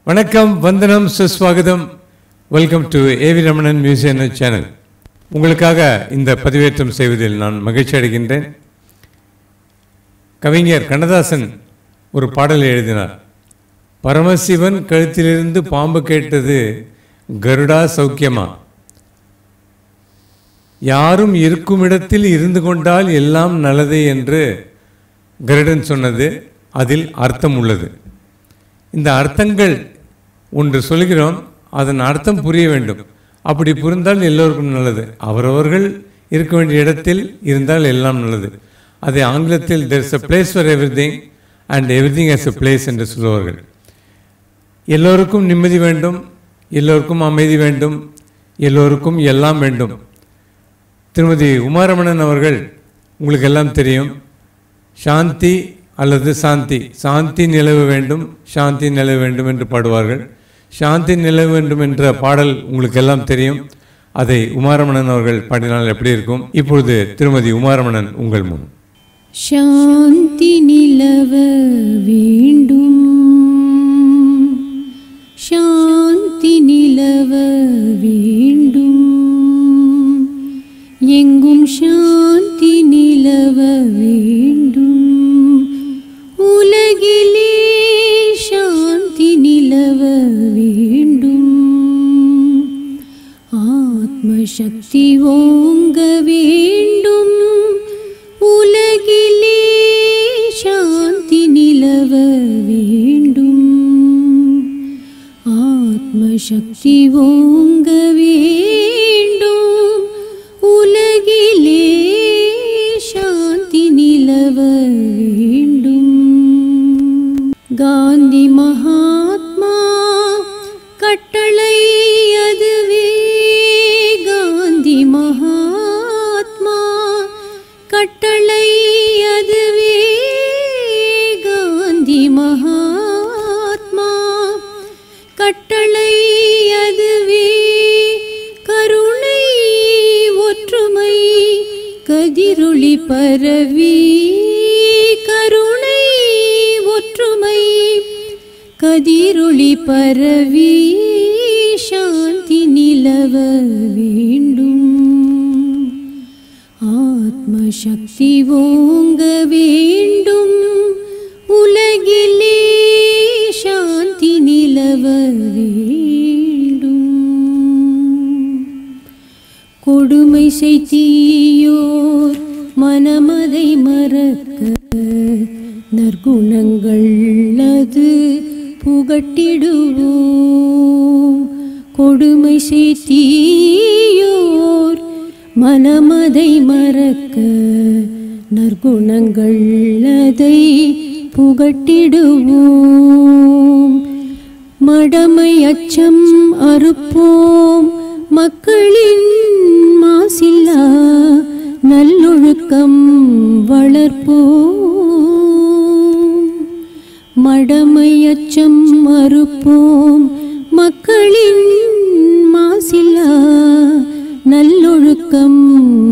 வணக்கம் வந்தனம் சுஸ்வாகதம் welcome to AV Ramanan museum channel உங்களுக்காக இந்த பதிவேற்றம் செய்வதில் நான் மகிழ்ச்சி அடைகின்றேன் கவிஞர் கண்ணதாசன் ஒரு பாடலை எழுதினார் பரமசிவன் கழுத்திலிருந்து பாம்பு கேட்டது கருடா சௌக்கியமா யாரும் இருக்கும் இடத்தில் இருந்து கொண்டால் எல்லாம் நல்லதே என்று கருடன் சொன்னது அதில் அர்த்தம் உள்ளது இந்த அர்த்தங்கள் ஒன்று சொல்கிறோம் அதன் அர்த்தம் புரிய வேண்டும் அப்படி புரிந்தால் எல்லோருக்கும் நல்லது அவரவர்கள் இருக்க வேண்டிய இடத்தில் இருந்தால் எல்லாம் நல்லது அதை ஆங்கிலத்தில் there is a place for everything and everything has a place என்று சொல்லுவார்கள் எல்லோருக்கும் நிம்மதி வேண்டும் எல்லோருக்கும் அமைதி வேண்டும் எல்லோருக்கும் எல்லாம் வேண்டும் திருமதி உமாரமணன் அவர்கள் உங்களுக்கு எல்லாம் தெரியும் சாந்தி அல்லது சாந்தி சாந்தி நிலவ வேண்டும் சாந்தி நிலவ வேண்டும் என்று பாடுவார்கள் சாந்தி நிலவ வேண்டும் என்ற பாடல் உங்களுக்கு எல்லாம் தெரியும் அதை உமாரமணன் அவர்கள் பாடினால் எப்படி இருக்கும் இப்பொழுது திருமதி உமாரமணன் உங்கள் முன் சாந்தி நிலவ வேண்டும் சாந்தி நிலவ வேண்டும் எங்கும் சாந்தி நிலவ வேண்டும் உலகிலே சாந்தி நிலவ வேண்டும் ஆத்மசக்தி ஓங்க வேண்டும் உலகிலே சாந்தி நிலவ வேண்டும் ஆத்மசக்தி ஓங்க வேண்டும் உலகிலே சாந்தி நிலவ வேண்டும் காந்தி மகாத்மா கட்டளை அதுவே காந்தி மகாத்மா கட்டளை அதுவே காந்தி மகாத்மா கட்டளை அதுவே கருணை ஒற்றுமை கதிரொளி பரவி கருணை ஒற்றுமை கதிரொளி பரவி சாந்தி நிலவ வேண்டும் ஆத்மசக்தி ஓங்க வேண்டும் உலகிலே சாந்தி நிலவ வேண்டும் கொடுமை செய்தியோர் மனமதை மறக்க நற்குணங்கள் அது புகட்டிடுவோம் கொடுமை செய்தியோர் மனமதை மறக்க நற்குணங்கள் அதை புகட்டிடுவோம் மடமை அச்சம் அறுப்போம் மக்களின் மாசில்லா நல்லொழுக்கம் வளர்ப்போம் மடமை அச்சம் மறுப்போம் மக்களின் மாசில்லா நல்லொழுக்கம்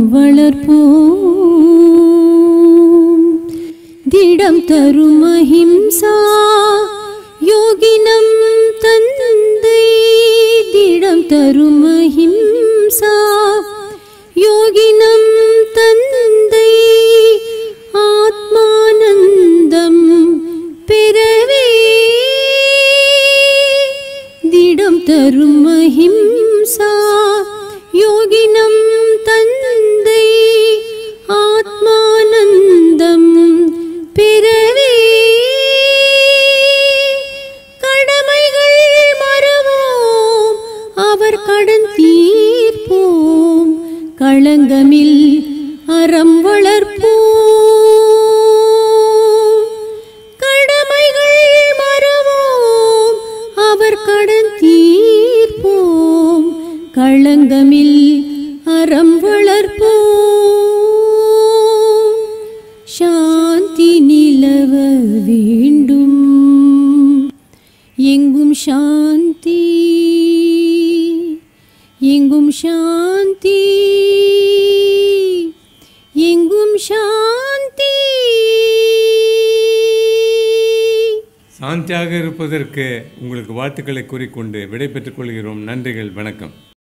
வளர்ப்போம் திடம் தரும் அஹிம்சா யோகினம் தந்தை திடம் தரும் அஹிம்சா யோகினம் தந்தை ஆத்மானந்தம் பெறவே திடம் தரும் அஹிம்சா யோகினம் தந்தை ஆத்மானந்தம் பெறவே கடமைகள் மறவோம் அவர் கடன் தீர்ப்போம் களங்கமில் அறம் வளர்ப்போம் கடமைகள் மறவோம் அவர் கடன் தீர்ப்போம் களங்கமில் அறம் வளர்ப்போம் சாந்தி நிலவ வேண்டும் எங்கும் சாந்தி எங்கும் சாந்தி எங்கும் சாந்தி சாந்தியாக இருப்பதற்கு உங்களுக்கு வாழ்த்துக்களை கூறிக்கொண்டு விடை பெற்றுக் கொள்கிறோம் நன்றிகள் வணக்கம்